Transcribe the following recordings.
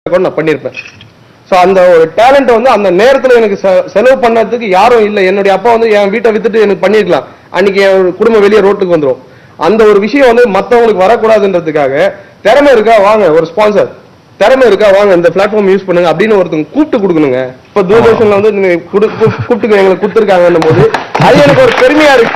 கூட நான் பண்ணியிருப்பேன் ஸோ அந்த ஒரு டேலண்ட் வந்து அந்த நேரத்தில் எனக்கு செ- செலவு பண்ணதுக்கு யாரும் இல்லை என்னுடைய அப்பா வந்து என் வீட்டை வித்துட்டு எனக்கு பண்ணிருக்கலாம் அன்னைக்கு என் குடும்பம் வெளியே ரோட்டுக்கு வந்துரும் அந்த ஒரு விஷயம் வந்து மற்றவங்களுக்கு வரக்கூடாதுன்றதுக்காக திறமை இருக்கா வாங்க ஒரு ஸ்பான்சர் திறமை இருக்கா வாங்க இந்த பிளாட்ஃபார்ம் யூஸ் பண்ணுங்க அப்படின்னு ஒருத்தங்க கூப்பிட்டு கொடுக்கணுங்க இப்போ தூர்தர்ஷன்ல வந்து நீங்க குடு- கூ- கூப்பிட்டு எங்களுக்கு கொடுத்துருக்காங்கன்னும் போது அது எனக்கு ஒரு பெருமையா இருக்கு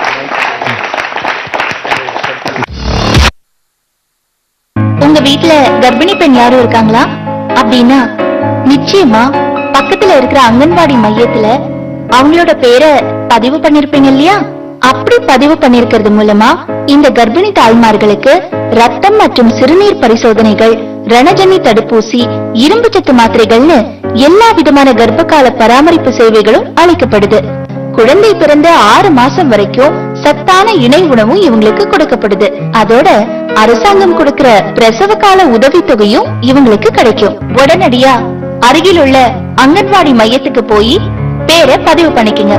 உங்க வீட்ல கர்ப்பிணி பெண் யாரும் இருக்காங்களா அப்படின்னா நிச்சயமா பக்கத்துல இருக்கிற அங்கன்வாடி மையத்துல அவங்களோட பேரை பதிவு பண்ணிருப்பீங்க இல்லையா அப்படி பதிவு பண்ணிருக்கிறது மூலமா இந்த கர்ப்பிணி தாய்மார்களுக்கு ரத்தம் மற்றும் சிறுநீர் பரிசோதனைகள் ரணஜன்னி தடுப்பூசி இரும்பு சத்து மாத்திரைகள்னு எல்லா விதமான கர்ப்பகால பராமரிப்பு சேவைகளும் அளிக்கப்படுது குழந்தை பிறந்த ஆறு மாசம் வரைக்கும் சத்தான இணை உணவும் இவங்களுக்கு கொடுக்கப்படுது அதோட அரசாங்கம் கொடுக்கிற பிரசவ கால உதவித்தொகையும் இவங்களுக்கு கிடைக்கும் உடனடியா அருகில் உள்ள அங்கன்வாடி மையத்துக்கு போய் பேரை பதிவு பண்ணிக்கங்க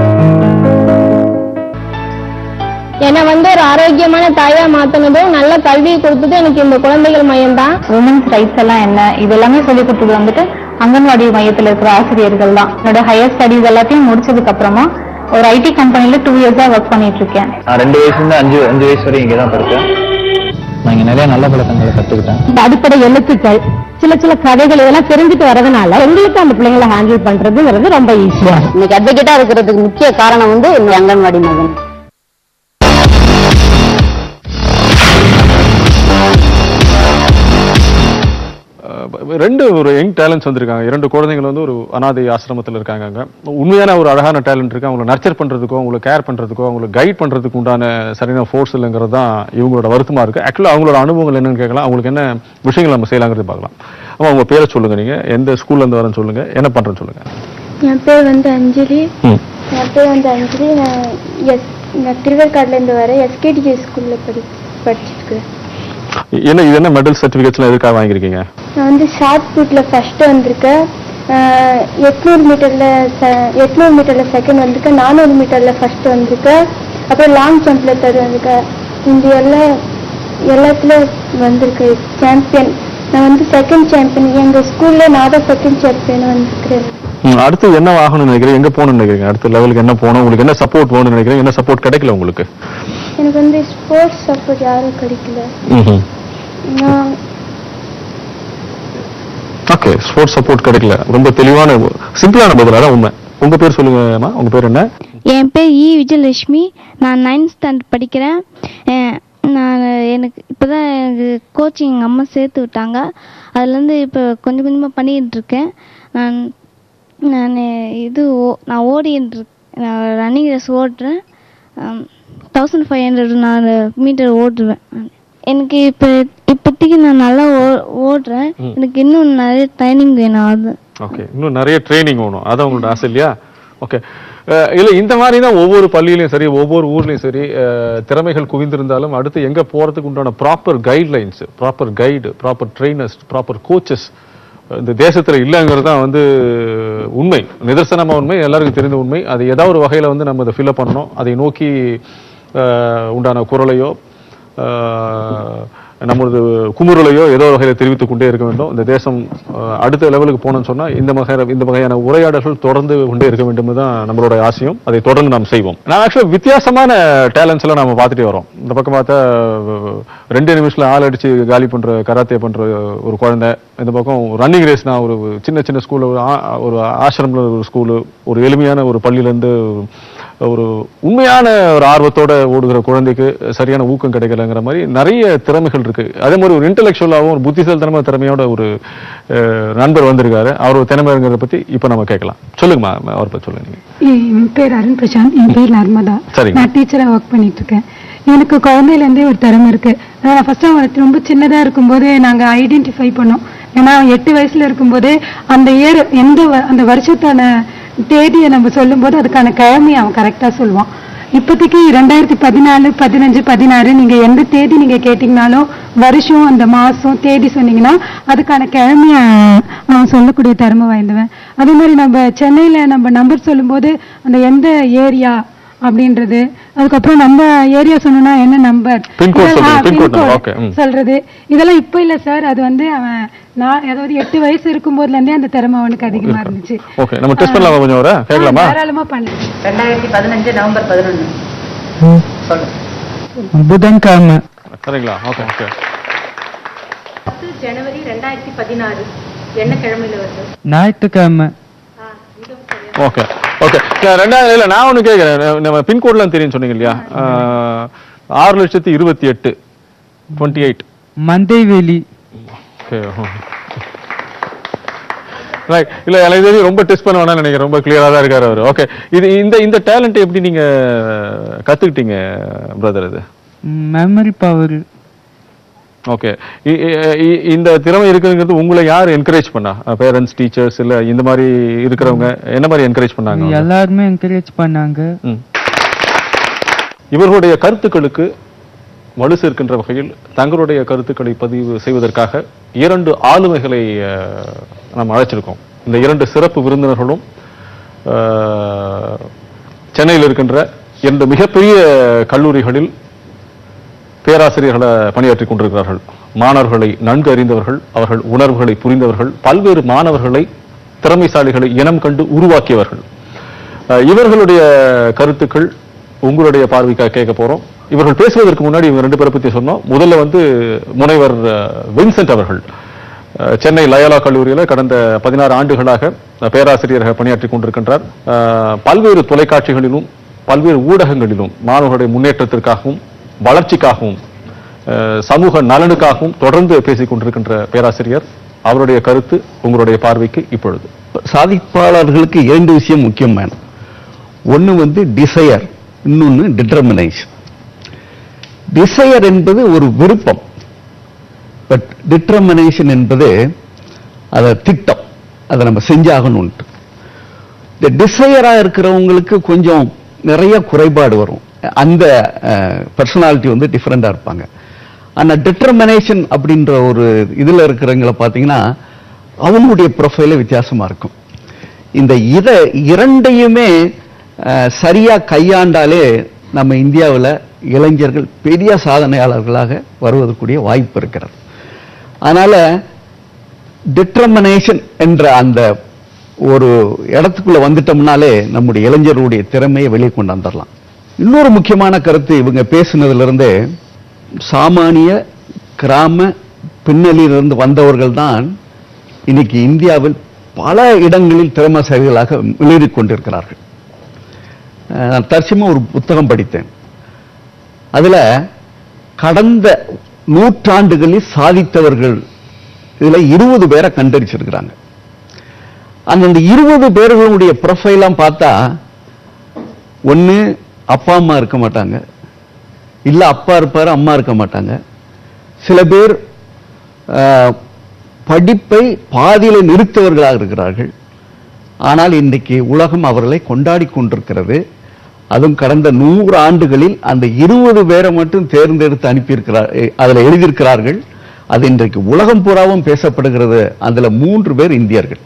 என்னை வந்து ஒரு ஆரோக்கியமான தாயா மாத்தினதும் நல்ல கல்வியை கொடுத்தது எனக்கு இந்த குழந்தைகள் மையம் தான் உமன்ஸ் ரைட்ஸ் எல்லாம் என்ன இது எல்லாமே சொல்லி கொடுத்தது வந்துட்டு அங்கன்வாடி மையத்துல இருக்கிற ஆசிரியர்கள் தான் என்னோட ஹையர் ஸ்டடீஸ் எல்லாத்தையும் முடிச்சதுக்கு அப்புறமா ஒரு ஐடி கம்பெனில டூ இயர்ஸா ஒர்க் பண்ணிட்டு இருக்கேன் நான் ரெண்டு வயசுல இருந்து அஞ்சு அஞ்சு வயசு வரையும் இங்கே தான் படித்தேன் நான் இங்கே நிறைய நல்ல பழக்கங்களை கற்றுக்கிட்டேன் இந்த அடிப்படை எழுத்துக்கள் சில சில கதைகள் இதெல்லாம் தெரிஞ்சுட்டு வரதுனால எங்களுக்கு அந்த பிள்ளைங்களை ஹேண்டில் பண்றதுங்கிறது ரொம்ப ஈஸியா இன்னைக்கு அட்வொகேட்டா இருக்கிறதுக்கு முக்கிய காரணம் வந்து இந்த அங்கன்வாடி மகன் அஹ் ரெண்டு ஒரு யங் டேலண்ட்ஸ் வந்திருக்காங்க இரண்டு குழந்தைகள் வந்து ஒரு அனாதை ஆசிரமத்தில் இருக்காங்க அங்க உண்மையான ஒரு அழகான டேலண்ட் இருக்கு அவங்களை நர்ச்சர் பண்றதுக்கோ அவங்களை கேர் பண்றதுக்கோ அவங்களை கைட் பண்றதுக்கு உண்டான சரியான ஃபோர்ஸ் இல்லைங்கிறது தான் இவங்களோட வருத்தமா இருக்கு ஆக்சுவலாக அவங்களோட அனுபவங்கள் என்னன்னு கேட்கலாம் அவங்களுக்கு என்ன விஷயங்கள் நம்ம செய்யலாங்கிறது பார்க்கலாம் ஆமா உங்க பேரை சொல்லுங்க நீங்க எந்த ஸ்கூல்ல இருந்து வரேன்னு சொல்லுங்க என்ன பண்றேன்னு சொல்லுங்க என் பேர் வந்து அஞ்சலி ம். என் பேர் வந்து அஞ்சலி நான் எஸ் நான் திருவேற்காடுலேருந்து வரேன் எஸ்கேடிஜி ஸ்கூலில் படி படிச்சிருக்கிறேன் என்ன இது என்ன மெடல் சர்டிஃபிகேட்ஸ்லாம் எதுக்காக வாங்கியிருக்கீங்க நான் வந்து ஷார்ட் புட்டில் ஃபஸ்ட்டு வந்திருக்கேன் ஆஹ் எட்நூறு மீட்டரில் ச எட்நூறு மீட்டரில் செகண்ட் வந்திருக்கேன் நானூறு மீட்டரில் ஃபஸ்ட்டு வந்திருக்கேன் அப்புறம் லாங் ஜம்பில் தேர்ட் வந்திருக்கேன் இந்தியாவில் எல்லாத்துலேயும் வந்திருக்கேன் சாம்பியன் நான் வந்து செகண்ட் சாம்பியன் எங்கள் ஸ்கூலில் நான் தான் செகண்ட் சாம்பியன் வந்திருக்கிறேன் ம், அடுத்து என்ன ஆகணும்னு நினைக்கிறீங்க எங்க போகணும்னு நினைக்கிறீங்க அடுத்த லெவலுக்கு என்ன போகணும் உங்களுக்கு என்ன சப்போர்ட் வேணும்னு நினைக்கிறீங்க என்ன சப்போர்ட் கிடைக்கல உங்களுக்கு எனக்கு வந்து ஸ்போர்ட்ஸ் சப்போர்ட் யாரும் கிடைக்கல ம்ஹும். நான் ஓகே ஸ்போர்ட்ஸ் சப்போர்ட் கிடைக்கல ரொம்ப தெளிவான சிம்பிளான பதில் அதான் உண்மை உங்க பேர் சொல்லுங்கம்மா உங்க பேர் என்ன என் பேர் இ விஜயலட்சுமி நான் நைன்த் ஸ்டாண்டர்ட் படிக்கிறேன் அஹ் நான் எனக்கு இப்போ தான் எனக்கு கோச்சிங் எங்கள் அம்மா சேர்த்து விட்டாங்க அதுலேருந்து இப்போ கொஞ்சம் கொஞ்சமாக பண்ணிக்கிட்டு இருக்கேன் நான் நான் இது ஓ நான் ஓடிட்டு இருக் நான் ரன்னிங் ரேஸ் ஓடுறேன் தௌசண்ட் ஃபைவ் ஹண்ட்ரட் நான் மீட்டர் ஓடுவேன் எனக்கு இப்போ இப்போதைக்கு நான் நல்லா ஓ ஓடுறேன் எனக்கு இன்னும் நிறைய ட்ரைனிங் வேணும் அது ஓகே இன்னும் நிறைய ட்ரைனிங் வேணும் அதான் உங்களோட ஆசை இல்லையா ஓகே இல்ல இந்த மாதிரி தான் ஒவ்வொரு பள்ளியிலையும் சரி ஒவ்வொரு ஊர்லயும் சரி அஹ், திறமைகள் குவிந்திருந்தாலும் அடுத்து எங்க போறதுக்கு உண்டான proper guidelines proper guide proper trainers proper coaches இந்த தேசத்துல இல்லைங்கிறது தான் வந்து உண்மை நிதர்சனமா உண்மை எல்லாருக்கும் தெரிந்த உண்மை அது ஏதாவது ஒரு வகையில வந்து நம்ம அதை ஃபில்அப் பண்ணணும் அதை நோக்கி அஹ், உண்டான குரலையோ அஹ், நமது குமுறலையோ ஏதோ ஒரு வகையில் தெரிவித்துக் கொண்டே இருக்க வேண்டும் இந்த தேசம் அஹ், அடுத்த லெவலுக்கு போகணும்னு சொன்னா இந்த வகை இந்த வகையான உரையாடல்கள் தொடர்ந்து கொண்டே இருக்க வேண்டும் தான் நம்மளோட ஆசையும் அதை தொடர்ந்து நாம் செய்வோம் நான் ஆக்சுவலாக வித்தியாசமான டேலண்ட்ஸ் எல்லாம் நம்ம பார்த்துட்டே வரோம் இந்த பக்கம் பார்த்தா அஹ், ரெண்டு நிமிஷத்துல ஆள் அடிச்சு காலி பண்ற கராத்தே பண்ற ஒரு குழந்தை இந்த பக்கம் ரன்னிங் ரேஸ் நான் ஒரு சின்ன சின்ன ஸ்கூல்ல ஒரு ஆ- ஒரு ஆசிரமில் ஒரு ஸ்கூலு ஒரு எளிமையான ஒரு பள்ளியிலேருந்து ஒரு உண்மையான ஒரு ஆர்வத்தோட ஓடுகிற குழந்தைக்கு சரியான ஊக்கம் கிடைக்கலங்கிற மாதிரி நிறைய திறமைகள் இருக்கு அதே மாதிரி ஒரு இன்டெலெக்சுவலாகவும் ஒரு புத்திசாலித்தனமான திறமையோட ஒரு அஹ், நண்பர் வந்திருக்காரு அவர் ஒரு திறமைங்கிறத பத்தி இப்போ நம்ம கேட்கலாம் சொல்லுங்கம்மா அவரை பத்தி சொல்லுங்க நீங்க என் பேர் அருண் பிரசாந்த் என் பேர் நர்மதா சரிங்க. நான் டீச்சரா ஒர்க் பண்ணிட்டு இருக்கேன் எனக்கு குழந்தையிலேருந்தே ஒரு திறமை இருக்கு நான் ஃபர்ஸ்ட் அவன் ரொம்ப சின்னதா இருக்கும்போது நாங்க ஐடென்டிஃபை பண்ணோம் ஏன்னா அவன் எட்டு வயசுல இருக்கும்போதே அந்த இயர் எந்த வ- அந்த வருஷத்தான தேதியை நம்ம சொல்லும்போது அதுக்கான கிழமையை அவன் கரெக்டா சொல்லுவான் இப்போதைக்கு ரெண்டாயிரத்தி பதினாலு பதினஞ்சு பதினாறு நீங்க எந்த தேதி நீங்க கேட்டீங்கனாலும் வருஷம் அந்த மாசம் தேதி சொன்னீங்கன்னா அதுக்கான கிழமைய அவன் சொல்லக்கூடிய திறமை வாய்ந்தவன் அதே மாதிரி நம்ம சென்னையில நம்ம நம்பர் சொல்லும்போது அந்த எந்த ஏரியா அப்படின்றது அதுக்கப்புறம் நம்ம ஏரியா சொன்னோம்னா என்ன நம்பர் Pin code சொல்றது, pin code number, okay, ம். சொல்றது இதெல்லாம் இப்ப இல்ல சார் அது வந்து அவன் நான் அதாவது எட்டு வயசு இருக்கும்போதுல இருந்தே அந்த திறமை அவனுக்கு அதிகமா இருந்துச்சு ஓகே நம்ம டெஸ்ட் பண்ணலாமா கொஞ்சம் வர கேட்கலாமா ஆ, தாராளமா பண்ணலாம் ரெண்டாயிரத்தி பதினஞ்சு நவம்பர் பதினொன்று புதன்கிழமை சரிங்களா ஓகே ஓகே பத்து ஜனவரி ரெண்டாயிரத்தி பதினாறு என்ன கிழமையில வருது ஞாயிற்றுக்கிழமை ஓகே ஓகே ரெண்டாவது இல்லை நான் ஒன்று கேட்குறேன் நம்ம பின்கோட்லாம் தெரியும் சொன்னீங்க இல்லையா ஆஹ், ஆறு லட்சத்தி இருபத்தி எட்டு twenty eight Mandaveli okay right இல்லை எனக்கு தெரியும் ரொம்ப டெஸ்ட் பண்ண வேணாம்னு நினைக்கிறேன் ரொம்ப கிளியராக தான் இருக்காரு அவர் ஓகே இது இந்த இந்த டேலண்ட் எப்படி நீங்க கத்துக்கிட்டீங்க பிரதர் இது மெமரி பவர் ஓகே இந்த திறமை இருக்குங்கிறது உங்களை யார் என்கரேஜ் பண்ணா பேரண்ட்ஸ் டீச்சர்ஸ் இல்ல இந்த மாதிரி இருக்கிறவங்க என்ன மாதிரி என்கரேஜ் பண்ணாங்க அவங்க? எல்லாருமே என்கரேஜ் பண்ணாங்க ம். இவர்களுடைய கருத்துக்களுக்கு வலு சேர்க்கின்ற வகையில் தங்களுடைய கருத்துக்களை பதிவு செய்வதற்காக இரண்டு ஆளுமைகளை அஹ், நாம் அழைச்சிருக்கோம் இந்த இரண்டு சிறப்பு விருந்தினர்களும் அஹ், சென்னையில் இருக்கின்ற இரண்டு மிகப்பெரிய கல்லூரிகளில் பேராசிரியர்களை பணியாற்றிக் கொண்டிருக்கிறார்கள் மாணவர்களை நன்கு அறிந்தவர்கள் அவர்கள் உணர்வுகளை புரிந்தவர்கள் பல்வேறு மாணவர்களை திறமைசாலிகளை இனம் கண்டு உருவாக்கியவர்கள் அஹ், இவர்களுடைய கருத்துக்கள் உங்களுடைய பார்வைக்காக கேட்க போறோம் இவர்கள் பேசுவதற்கு முன்னாடி இவங்க ரெண்டு பேரை பத்தி சொன்னோம் முதல்ல வந்து முனைவர் அஹ், வின்சென்ட் அவர்கள் அஹ், சென்னை லயோலா கல்லூரியில் கடந்த பதினாறு ஆண்டுகளாக அஹ், பேராசிரியராக பணியாற்றிக் கொண்டிருக்கின்றார் அஹ், பல்வேறு தொலைக்காட்சிகளிலும் பல்வேறு ஊடகங்களிலும் மாணவர்களுடைய முன்னேற்றத்திற்காகவும் வளர்ச்சிக்காகவும் அஹ், சமூக நலனுக்காகவும் தொடர்ந்து பேசிக் கொண்டிருக்கின்ற பேராசிரியர் அவருடைய கருத்து உங்களுடைய பார்வைக்கு இப்பொழுது சாதிப்பாளர்களுக்கு இரண்டு விஷயம் முக்கியம் வேணும் ஒன்று வந்து டிசையர் இன்னொன்று டிட்டர்மினேஷன் டிசையர் என்பது ஒரு விருப்பம் பட் டிட்டர்மினேஷன் என்பது அதை திட்டம் அதை நம்ம செஞ்சாகணும்ட்டு இந்த டிசையராக இருக்கிறவங்களுக்கு கொஞ்சம் நிறைய குறைபாடு வரும் அந்த பர்சனாலிட்டி வந்து டிஃப்ரெண்டாக இருப்பாங்க ஆனால் டிட்டர்மினேஷன் அப்படின்ற ஒரு இதில் இருக்கிறவங்கள பார்த்தீங்கன்னா அவங்களுடைய ப்ரொஃபைலே வித்தியாசமாக இருக்கும் இந்த இதை இரண்டையுமே அஹ், சரியா கையாண்டாலே நம்ம இந்தியாவில் இளைஞர்கள் பெரிய சாதனையாளர்களாக வருவதற்குரிய வாய்ப்பு இருக்கிறது அதனால டிட்டர்மினேஷன் என்ற அந்த ஒரு இடத்துக்குள்ள வந்துட்டோம்னாலே நம்முடைய இளைஞர்களுடைய திறமையை வெளியே கொண்டு வந்துடலாம் இன்னொரு முக்கியமான கருத்து இவங்க பேசுனதுல இருந்தே சாமானிய கிராம பின்னணியிலிருந்து வந்தவர்கள் தான் இன்னைக்கு இந்தியாவில் பல இடங்களில் திறமசாலிகளாக மிளிரிக் கொண்டிருக்கிறார்கள் அஹ் நான் தற்சயமா ஒரு புத்தகம் படித்தேன் அதுல கடந்த நூற்றாண்டுகளில் சாதித்தவர்கள் இதுல இருபது பேரை கண்டறிச்சிருக்கிறாங்க அந்த இருபது பேர்களுடைய ப்ரொஃபைலாம் பார்த்தா ஒண்ணு அப்பா அம்மா இருக்க மாட்டாங்க இல்ல அப்பா இருப்பாரு அம்மா இருக்க மாட்டாங்க சில பேர் ஆஹ், படிப்பை பாதியில நிறுத்தவர்களாக இருக்கிறார்கள் ஆனால் இன்றைக்கு உலகம் அவர்களை கொண்டாடி கொண்டிருக்கிறது அதுவும் கடந்த நூறு ஆண்டுகளில் அந்த இருபது பேரை மட்டும் தேர்ந்தெடுத்து அனுப்பியிருக்கிறார் எ- அதுல எழுதியிருக்கிறார்கள் அது இன்றைக்கு உலகம் பூராவும் பேசப்படுகிறது அதுல மூன்று பேர் இந்தியர்கள்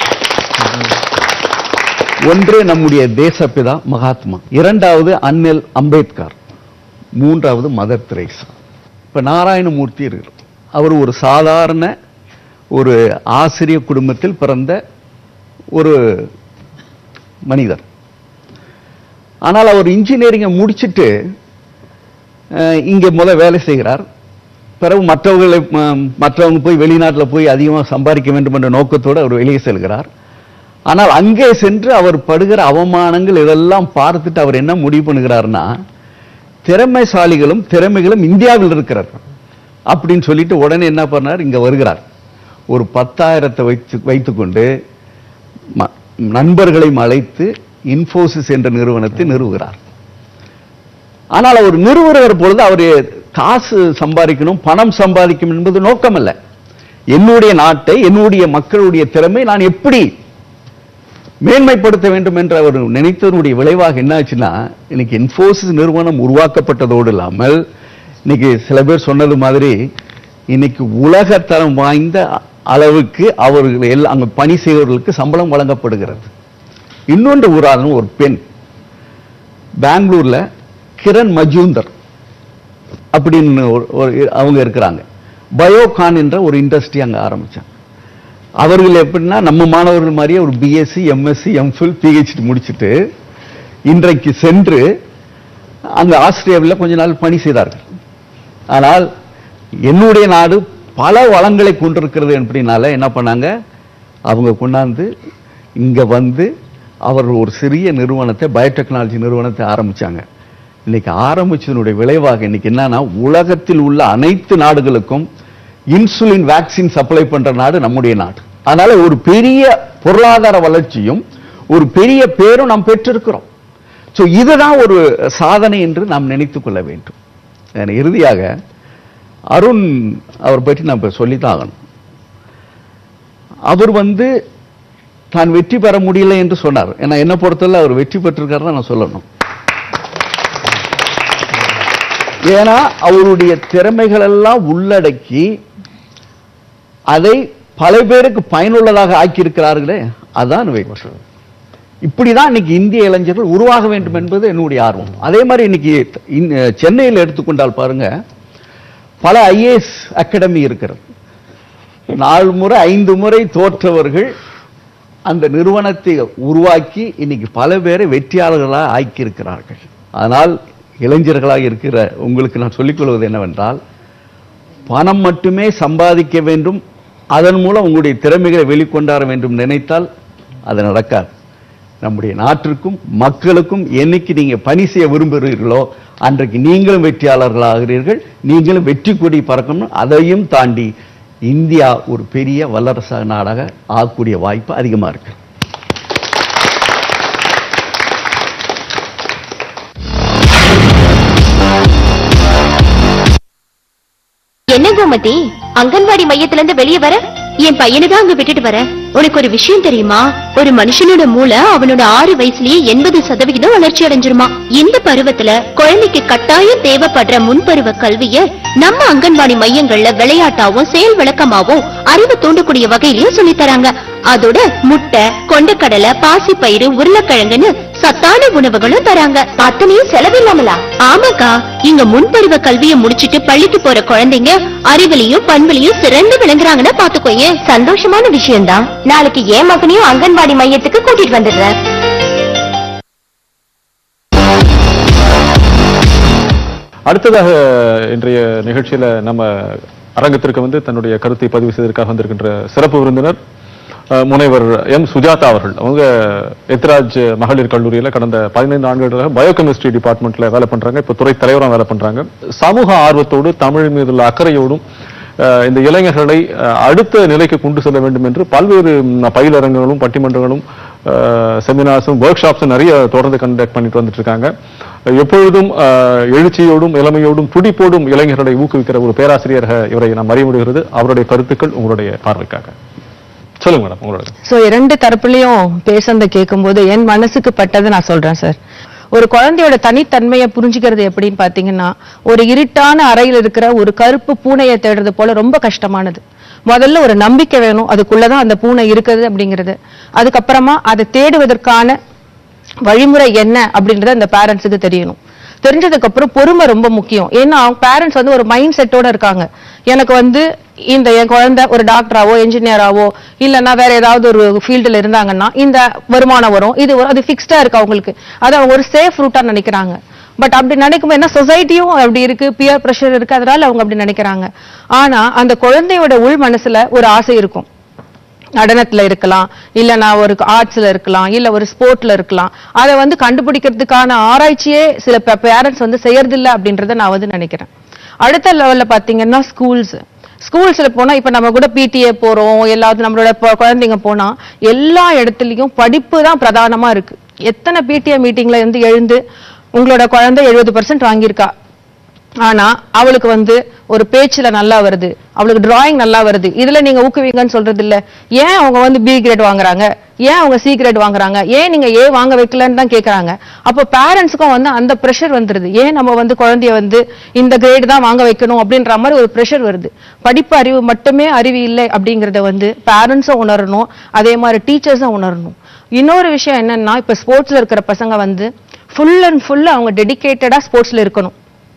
ஒன்று நம்முடைய தேசப்பிதா மகாத்மா இரண்டாவது அண்ணல் அம்பேத்கர் மூன்றாவது மதர் தெரேசா இப்ப நாராயணமூர்த்தி இருக்கிறார் அவர் ஒரு சாதாரண ஒரு ஆசிரிய குடும்பத்தில் பிறந்த ஒரு மனிதர் ஆனால் அவர் இன்ஜினியரிங்கை முடிச்சிட்டு அஹ், இங்க முத வேலை செய்கிறார் பிறகு மற்றவர்களை ம- மற்றவங்க போய் வெளிநாட்டில் போய் அதிகமாக சம்பாதிக்க வேண்டும் என்ற நோக்கத்தோடு அவர் வெளியே செல்கிறார் ஆனால் அங்கே சென்று அவர் படுகிற அவமானங்கள் இதெல்லாம் பார்த்துட்டு அவர் என்ன முடிவு பண்ணுகிறார்னா திறமைசாலிகளும் திறமைகளும் இந்தியாவில் இருக்கிறார் அப்படின்னு சொல்லிட்டு உடனே என்ன பண்ணார் இங்க வருகிறார் ஒரு பத்தாயிரத்தை வைத்து வைத்துக்கொண்டு ம- நண்பர்களையும் அழைத்து இன்ஃபோசிஸ் என்ற நிறுவனத்தை நிறுவுகிறார் ஆனால் அவர் நிறுவுகிற பொழுது அவர் காசு சம்பாதிக்கணும் பணம் சம்பாதிக்கணும் என்பது நோக்கம் அல்ல என்னுடைய நாட்டை என்னுடைய மக்களுடைய திறமை நான் எப்படி மேன்மைப்படுத்த வேண்டும் என்று அவர் நினைத்ததனுடைய விளைவாக என்ன ஆச்சுன்னா இன்னைக்கு இன்ஃபோசிஸ் நிறுவனம் உருவாக்கப்பட்டதோடு இல்லாமல் இன்னைக்கு சில பேர் சொன்னது மாதிரி இன்னைக்கு உலகத்தரம் வாய்ந்த அளவுக்கு அவர்கள் எல்லாம் அங்க பணி செய்வர்களுக்கு சம்பளம் வழங்கப்படுகிறது இன்னொன்று உதாரணம் ஒரு பெண் பெங்களூர்ல கிரண் மஜூந்தர் அப்படின்னு ஒரு- ஒரு அவங்க இருக்கிறாங்க பயோகான் என்ற ஒரு இண்டஸ்ட்ரி அங்க ஆரம்பிச்சாங்க அவர்கள் எப்படின்னா நம்ம மாணவர்கள் மாதிரியே ஒரு பிஎஸ்சி எம்எஸ்சி எம்ஃபில் பிஹெச்டி முடிச்சிட்டு இன்றைக்கு சென்று அந்த ஆஸ்திரேலியாவில் கொஞ்ச நாள் பணி செய்தார்கள் ஆனால் என்னுடைய நாடு பல வளங்களை கொண்டிருக்கிறது அப்படின்னால என்ன பண்ணாங்க அவங்க கொண்டாந்து இங்க வந்து அவர்கள் ஒரு சிறிய நிறுவனத்தை பயோடெக்னாலஜி நிறுவனத்தை ஆரம்பிச்சாங்க இன்னைக்கு ஆரம்பிச்சதனுடைய விளைவாக இன்னைக்கு என்னன்னா உலகத்தில் உள்ள அனைத்து நாடுகளுக்கும் இன்சுலின் வேக்சின் சப்ளை பண்ற நாடு நம்முடைய நாடு அதனால ஒரு பெரிய பொருளாதார வளர்ச்சியும் ஒரு பெரிய பேரும் நாம் பெற்றிருக்கிறோம் சோ இதுதான் ஒரு சாதனை என்று நாம் நினைத்துக் கொள்ள வேண்டும் என இறுதியாக அருண் அவர் பற்றி நான் இப்ப சொல்லித்தான் ஆகணும் அவர் வந்து தான் வெற்றி பெற முடியல என்று சொன்னார் ஏன்னா என்ன பொறுத்தவரை அவர் வெற்றி பெற்றிருக்காருன்னு நான் சொல்லணும் ஏன்னா அவருடைய திறமைகள் எல்லாம் உள்ளடக்கி அதை பல பேருக்கு பயனுள்ளதாக ஆக்கியிருக்கிறார்களே அதான் வெற்றி இப்படிதான் இன்னைக்கு இந்திய இளைஞர்கள் உருவாக வேண்டும் என்பது என்னுடைய ஆர்வம் அதே மாதிரி இன்னைக்கு இந்த சென்னையில் எடுத்துக்கொண்டால் பாருங்க பல ஐஏஎஸ் அகாடமி இருக்கிறது நாலு முறை ஐந்து முறை தோற்றவர்கள் அந்த நிறுவனத்தை உருவாக்கி இன்னைக்கு பல பேரை வெற்றியாளர்களாக ஆக்கியிருக்கிறார்கள் ஆனால் இளைஞர்களாக இருக்கிற உங்களுக்கு நான் சொல்லிக்கொள்வது என்னவென்றால் பணம் மட்டுமே சம்பாதிக்க வேண்டும் அதன் மூலம் உங்களுடைய திறமைகளை வெளிக்கொண்டாட வேண்டும் நினைத்தால் அது நடக்காது நம்முடைய நாட்டிற்கும் மக்களுக்கும் என்னைக்கு நீங்க பணி செய்ய விரும்புகிறீர்களோ அன்றைக்கு நீங்களும் வெற்றியாளர்களாகிறீர்கள் நீங்களும் வெற்றி கொடி பறக்கணும் அதையும் தாண்டி இந்தியா ஒரு பெரிய வல்லரசு நாடாக ஆகக்கூடிய வாய்ப்பு அதிகமா இருக்கு என்ன கோமதி அங்கன்வாடி மையத்துல இருந்து வெளியே வர என் பையனை தான் அங்க விட்டுட்டு வர உனக்கு ஒரு விஷயம் தெரியுமா ஒரு மனுஷனோட மூளை அவனோட ஆறு வயசுலயே எண்பது சதவிகிதம் வளர்ச்சி அடைஞ்சிருமா இந்த பருவத்துல குழந்தைக்கு கட்டாயம் தேவைப்படுற முன்பருவ கல்விய நம்ம அங்கன்வாடி மையங்கள்ல விளையாட்டாவும் செயல் விளக்கமாவும் அறிவு தூண்டக்கூடிய வகையிலயும் சொல்லித் தராங்க அதோட முட்டை கொண்டக்கடலை பாசிப்பயிறு உருளைக்கிழங்குன்னு சத்தான உணவுகளும் தராங்க அத்தனையும் செலவில்லாமலா ஆமாக்கா இங்க முன்பருவ கல்வியை முடிச்சிட்டு பள்ளிக்கு போற குழந்தைங்க அறிவிலையும் பண்புலையும் சிறந்து விளங்குறாங்கன்னா பாத்துக்கோங்க சந்தோஷமான விஷயம்தான் நாளைக்கு என் மகனையும் அங்கன்வாடி மையத்துக்கு கூட்டிட்டு வந்துடுறேன் அடுத்ததாக இன்றைய நிகழ்ச்சியில நம்ம அரங்கத்திற்கு வந்து தன்னுடைய கருத்தை பதிவு செய்வதற்காக வந்திருக்கின்ற சிறப்பு விருந்தினர் அஹ், முனைவர் எம் சுஜாதா அவர்கள் அவங்க எத்ராஜ் மகளிர் கல்லூரியில கடந்த பதினைந்து ஆண்டுகளாக பயோகெமிஸ்ட்ரி டிபார்ட்மெண்ட்ல வேலை பண்றாங்க இப்ப துறை தலைவரா வேலை பண்றாங்க சமூக ஆர்வத்தோடு தமிழ் மீது உள்ள அக்கறையோடும் அஹ், இந்த இளைஞர்களை அஹ், அடுத்த நிலைக்கு கொண்டு செல்ல வேண்டும் என்று பல்வேறு ம், பயிலரங்குகளும் பட்டிமன்றங்களும் செமினார்ஸும் ஒர்க் ஷாப்ஸும் நிறைய தொடர்ந்து கண்டக்ட் பண்ணிட்டு வந்துட்டு இருக்காங்க எப்பொழுதும் அஹ், எழுச்சியோடும் இளமையோடும் துடிப்போடும் இளைஞர்களை ஊக்குவிக்கிற ஒரு பேராசிரியராக இவரை நாம் அறிய முடிகிறது அவருடைய கருத்துக்கள் உங்களுடைய பார்வைக்காக சொல்லுங்க மேடம் உங்களோட சோ இரண்டு தரப்புலயும் பேசுறத கேட்கும்போது என் மனசுக்கு பட்டதை நான் சொல்றேன் சார் ஒரு குழந்தையோட தனித்தன்மையை புரிஞ்சுக்கிறது எப்படின்னு பாத்தீங்கன்னா ஒரு இருட்டான அறையில் இருக்கிற ஒரு கருப்பு பூனையை தேடுறது போல ரொம்ப கஷ்டமானது முதல்ல ஒரு நம்பிக்கை வேணும் அதுக்குள்ளதான் அந்த பூனை இருக்குது அப்படிங்கிறது அதுக்கப்புறமா அதை தேடுவதற்கான வழிமுறை என்ன அப்படின்றது அந்த பேரண்ட்ஸுக்கு தெரியணும் தெரிஞ்சதுக்கு அப்புறம் பொறுமை ரொம்ப முக்கியம் ஏன்னா அவங்க பேரண்ட்ஸ் வந்து ஒரு மைண்ட் செட்டோட இருக்காங்க எனக்கு வந்து இந்த என் குழந்தை ஒரு டாக்டராவோ என்ஜினியராவோ இல்லைன்னா வேற ஏதாவது ஒரு ஃபீல்டில் இருந்தாங்கன்னா இந்த வருமானம் வரும் இது வரும் அது ஃபிக்ஸ்டா இருக்கு அவங்களுக்கு அது அவங்க ஒரு சேஃப் ரூட்டா நினைக்கிறாங்க பட் அப்படி நினைக்கும் என்ன சொசைட்டியும் அப்படி இருக்கு பியர் ப்ரெஷர் இருக்கு அதனால அவங்க அப்படி நினைக்கிறாங்க ஆனா அந்த குழந்தையோட உள் மனசுல ஒரு ஆசை இருக்கும் நடனத்துல இருக்கலாம் இல்ல நான் ஒரு ஆர்ட்ஸ்ல இருக்கலாம் இல்ல ஒரு ஸ்போர்ட்ல இருக்கலாம் அதை வந்து கண்டுபிடிக்கிறதுக்கான ஆராய்ச்சியே சில பேரண்ட்ஸ் வந்து செய்யறதில்ல அப்படின்றத நான் வந்து நினைக்கிறேன் அடுத்த லெவல்ல பாத்தீங்கன்னா ஸ்கூல்ஸ் ஸ்கூல்ஸ்ல போனா இப்ப நம்ம கூட பிடிஏ போறோம் எல்லாத்தும் நம்மளோட பொ- குழந்தைங்க போனா எல்லா இடத்துலயும் படிப்பு தான் பிரதானமா இருக்கு எத்தனை பிடிஏ மீட்டிங்ல இருந்து எழுந்து உங்களோட குழந்தை எழுபது பர்சன்ட் வாங்கியிருக்கா ஆனா அவளுக்கு வந்து ஒரு பேச்சுல நல்லா வருது அவளுக்கு டிராயிங் நல்லா வருது இதுல நீங்க ஊக்குவிங்கன்னு சொல்றது இல்ல ஏன் அவங்க வந்து பி கிரேட் வாங்குறாங்க ஏன் அவங்க சி கிரேட் வாங்குறாங்க ஏன் நீங்க ஏ வாங்க வைக்கலன்னு தான் கேக்குறாங்க அப்போ பேரண்ட்ஸ்க்கும் வந்து அந்த ப்ரெஷர் வந்துருது ஏன் நம்ம வந்து குழந்தைய வந்து இந்த கிரேட் தான் வாங்க வைக்கணும் அப்படின்ற மாதிரி ஒரு ப்ரெஷர் வருது படிப்பு அறிவு மட்டுமே அறிவு இல்லை அப்படிங்கறத வந்து பேரண்ட்ஸும் உணரணும் அதே மாதிரி டீச்சர்ஸும் உணரணும் இன்னொரு விஷயம் என்னன்னா இப்ப ஸ்போர்ட்ஸ்ல இருக்கிற பசங்க வந்து ஃபுல் அண்ட் ஃபுல் அவங்க டெடிகேட்டடா ஸ்போர்ட்ஸ்ல இருக்கணும்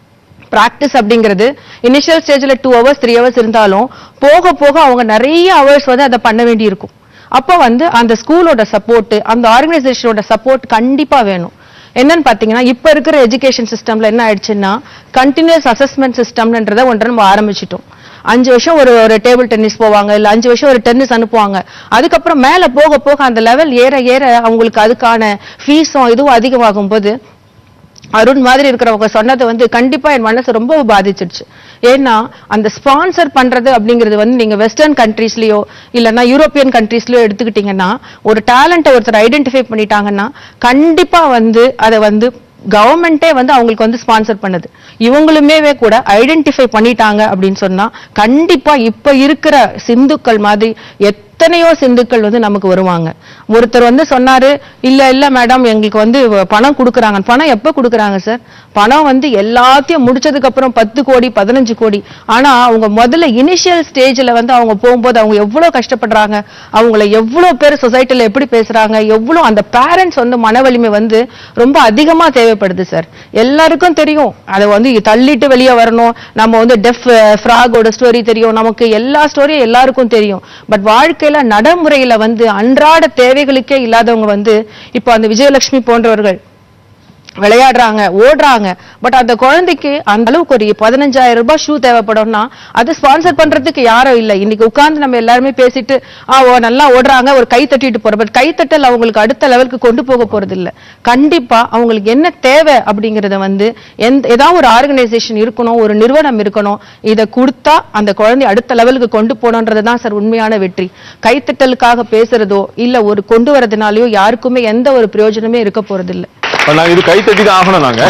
பிராக்டிஸ் அப்படிங்கிறது இனிஷியல் ஸ்டேஜ்ல டூ ஹவர்ஸ் த்ரீ ஹவர்ஸ் இருந்தாலும் போக போக அவங்க நிறைய ஹவர்ஸ் வந்து அதை பண்ண வேண்டி இருக்கும் அப்போ வந்து அந்த ஸ்கூலோட சப்போர்ட் அந்த ஆர்கனைசேஷனோட சப்போர்ட் கண்டிப்பா வேணும் என்னன்னு பாத்தீங்கன்னா இப்ப இருக்கிற எஜுகேஷன் சிஸ்டம்ல என்ன ஆயிடுச்சுன்னா கண்டினியூஸ் அசஸ்மெண்ட் சிஸ்டம்ன்றத ஒன்றை நம்ம ஆரம்பிச்சிட்டோம் அஞ்சு வருஷம் ஒரு ஒரு டேபிள் டென்னிஸ் போவாங்க இல்ல அஞ்சு வருஷம் ஒரு டென்னிஸ் அனுப்புவாங்க அதுக்கப்புறம் மேல போக போக அந்த லெவல் ஏற ஏற அவங்களுக்கு அதுக்கான ஃபீஸும் இதுவும் அதிகமாகும் போது அருண் மாதிரி இருக்கிறவங்க சொன்னது வந்து கண்டிப்பா என் மனசு ரொம்ப பாதிச்சிடுச்சு ஏன்னா அந்த ஸ்பான்சர் பண்றது அப்படிங்கிறது வந்து நீங்க வெஸ்டர்ன் கண்ட்ரீஸ்லயோ இல்லைன்னா யூரோப்பியன் கண்ட்ரீஸ்லயோ எடுத்துக்கிட்டீங்கன்னா ஒரு டேலண்ட்டை ஒருத்தர் ஐடென்டிஃபை பண்ணிட்டாங்கன்னா கண்டிப்பா வந்து அதை வந்து கவர்மெண்டே வந்து அவங்களுக்கு வந்து ஸ்பான்சர் பண்ணுது இவங்களுமே கூட ஐடென்டிஃபை பண்ணிட்டாங்க அப்படின்னு சொன்னா கண்டிப்பா இப்ப இருக்கிற சிந்துக்கள் மாதிரி எத்தனையோ சிந்துக்கள் வந்து நமக்கு வருவாங்க ஒருத்தர் வந்து சொன்னாரு இல்ல இல்ல மேடம் எங்களுக்கு வந்து பணம் கொடுக்குறாங்க பணம் எப்ப கொடுக்குறாங்க சார் பணம் வந்து எல்லாத்தையும் முடிச்சதுக்கு அப்புறம் பத்து கோடி பதினஞ்சு கோடி ஆனா அவங்க முதல்ல இனிஷியல் ஸ்டேஜ்ல வந்து அவங்க போகும்போது அவங்க எவ்வளவு கஷ்டப்படுறாங்க அவங்கள எவ்வளவு பேர் சொசைட்டில எப்படி பேசுறாங்க எவ்வளவு அந்த பேரண்ட்ஸ் வந்து மன வலிமை வந்து ரொம்ப அதிகமா தேவைப்படுது சார் எல்லாருக்கும் தெரியும் அதை வந்து தள்ளிட்டு வெளியே வரணும் நம்ம வந்து டெஃப் ஃப்ராகோட ஸ்டோரி தெரியும் நமக்கு எல்லா ஸ்டோரியும் எல்லாருக்கும் தெரியும் பட் வாழ்க்கையில நடைமுறையில வந்து அன்றாட தேவைகளுக்கே இல்லாதவங்க வந்து இப்போ அந்த விஜயலட்சுமி போன்றவர்கள் விளையாடுறாங்க ஓடுறாங்க பட் அந்த குழந்தைக்கு அந்த அளவுக்கு ஒரு பதினஞ்சாயிரம் ரூபாய் ஷூ தேவைப்படும்னா அது ஸ்பான்சர் பண்றதுக்கு யாரும் இல்லை இன்னைக்கு உட்கார்ந்து நம்ம எல்லாருமே பேசிட்டு ஆ ஓ நல்லா ஓடுறாங்க ஒரு கை தட்டிட்டு போறோம் பட் கைத்தட்டல் அவங்களுக்கு அடுத்த லெவலுக்கு கொண்டு போக போறது இல்ல கண்டிப்பா அவங்களுக்கு என்ன தேவை அப்படிங்கறத வந்து எந்த ஏதாவது ஒரு ஆர்கனைசேஷன் இருக்கணும் ஒரு நிறுவனம் இருக்கணும் இதை கொடுத்தா அந்த குழந்தை அடுத்த லெவலுக்கு கொண்டு போகணுன்றது தான் சார் உண்மையான வெற்றி கைத்தட்டலுக்காக பேசுறதோ இல்ல ஒரு கொண்டு வரதுனாலயோ யாருக்குமே எந்த ஒரு பிரயோஜனமே இருக்க போறது இல்ல நாங்க இது கை தட்டி தான் ஆகணும் நாங்க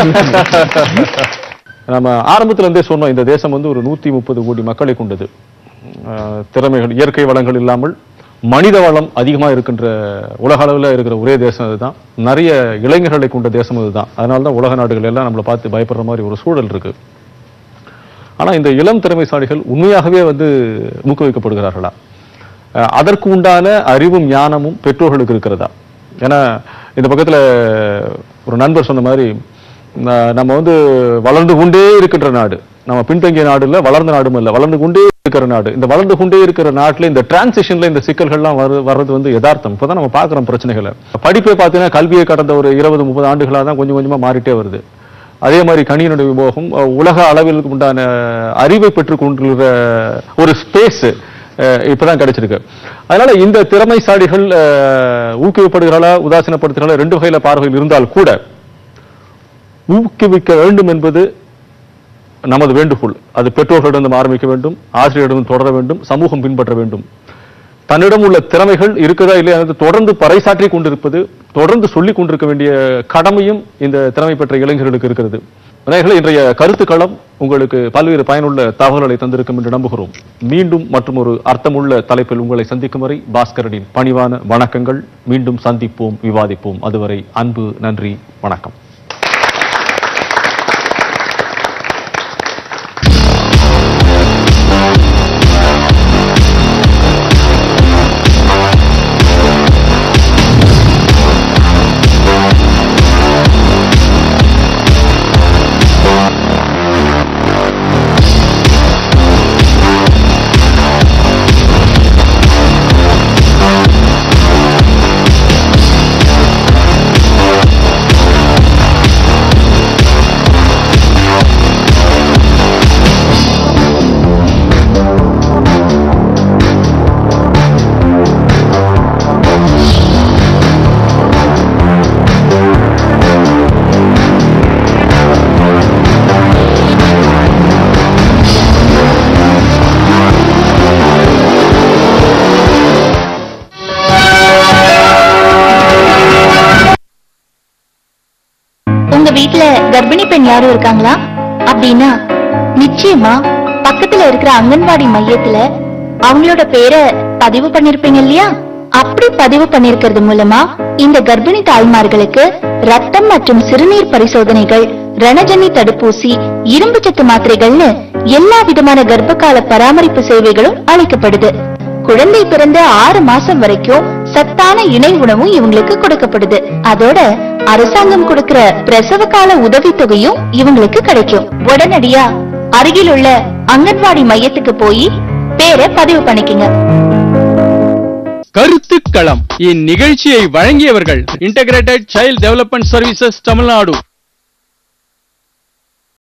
நம்ம ஆரம்பத்துல இருந்தே சொன்னோம் இந்த தேசம் வந்து ஒரு நூத்தி முப்பது கோடி மக்களை கொண்டது அஹ், திறமைகள் இயற்கை வளங்கள் இல்லாமல் மனித வளம் அதிகமா இருக்கின்ற உலக அளவில் இருக்கிற ஒரே தேசம் இதுதான் நிறைய இளைஞர்களை கொண்ட தேசம் இதுதான் அதனால தான் உலக நாடுகள் எல்லாம் நம்மளை பார்த்து பயப்படுற மாதிரி ஒரு சூழல் இருக்கு ஆனா இந்த இளம் திறமைசாலிகள் உண்மையாகவே வந்து ஊக்குவிக்கப்படுகிறார்களா அஹ், அதற்கு உண்டான அறிவும் ஞானமும் பெற்றோர்களுக்கு இருக்கிறதா ஏன்னா இந்த பக்கத்துல ஒரு நண்பர் சொன்ன மாதிரி ந- நம்ம வந்து வளர்ந்து கொண்டே இருக்கின்ற நாடு நம்ம பின்தங்கிய நாடு இல்ல வளர்ந்த நாடும் இல்ல வளர்ந்து கொண்டே இருக்கிற நாடு இந்த வளர்ந்து கொண்டே இருக்கிற நாட்டுல இந்த டிரான்சிஷன்ல இந்த சிக்கல்கள்லாம் வரு வர்றது வந்து யதார்த்தம் இப்பதான் நம்ம பாக்குறோம் பிரச்சனைகளை படிப்பை பார்த்தீங்கன்னா கல்வியை கடந்த ஒரு இருபது முப்பது ஆண்டுகளா தான் கொஞ்சம் கொஞ்சமா மாறிட்டே வருது அதே மாதிரி கணினியுடைய உபயோகம் அஹ், உலக அளவில் உண்டான அறிவை பெற்றுக் கொண்டுள்ள ஒரு ஸ்பேஸ் இப்பதான் கிடைச்சிருக்கு அதனால இந்த திறமைசாலிகள் அஹ், ஊக்குவிக்கப்படுகிறாளா உதாசீனப்படுத்துகிறாளா ரெண்டு வகையில பார்வையில் இருந்தால் கூட ஊக்குவிக்க வேண்டும் என்பது நமது வேண்டுகோள் அது பெற்றோர்களிடம் ஆரம்பிக்க வேண்டும் ஆசிரியரிடம் தொடர வேண்டும் சமூகம் பின்பற்ற வேண்டும் தன்னிடம் உள்ள திறமைகள் இருக்குதா இல்லையா என்று தொடர்ந்து பறைசாற்றி கொண்டிருப்பது தொடர்ந்து சொல்லிக் கொண்டிருக்க வேண்டிய கடமையும் இந்த திறமை பெற்ற இளைஞர்களுக்கு இருக்கிறது விநாயகர்களே இன்றைய கருத்துக்களம் உங்களுக்கு பல்வேறு பயனுள்ள தகவல்களை தந்திருக்கும் என்று நம்புகிறோம் மீண்டும் மற்றும் ஒரு அர்த்தமுள்ள தலைப்பில் உங்களை சந்திக்கும் வரை பாஸ்கரனின் பணிவான வணக்கங்கள் மீண்டும் சந்திப்போம் விவாதிப்போம் அதுவரை அன்பு நன்றி வணக்கம் உங்க வீட்ல கர்ப்பிணி பெண் யாரும் இருக்காங்களா அப்படின்னா நிச்சயமா பக்கத்துல இருக்கிற அங்கன்வாடி மையத்துல அவங்களோட பேரை பதிவு பண்ணிருப்பீங்க இல்லையா அப்படி பதிவு பண்ணிருக்கிறது மூலமா இந்த கர்ப்பிணி தாய்மார்களுக்கு ரத்தம் மற்றும் சிறுநீர் பரிசோதனைகள் ரணஜன்னி தடுப்பூசி இரும்பு சத்து மாத்திரைகள்னு எல்லா விதமான கர்ப்பகால பராமரிப்பு சேவைகளும் அளிக்கப்படுது குழந்தை பிறந்த ஆறு மாசம் வரைக்கும் சத்தான இணை உணவும் இவங்களுக்கு கொடுக்கப்படுது அதோட அரசாங்கம் கொடுக்கிற பிரசவ கால உதவித்தொகையும் இவங்களுக்கு கிடைக்கும் உடனடியா அருகில் உள்ள அங்கன்வாடி மையத்துக்கு போய் பேரை பதிவு பண்ணிக்கங்க கருத்துக்களம் இந்நிகழ்ச்சியை வழங்கியவர்கள் integrated child development services Tamil Nadu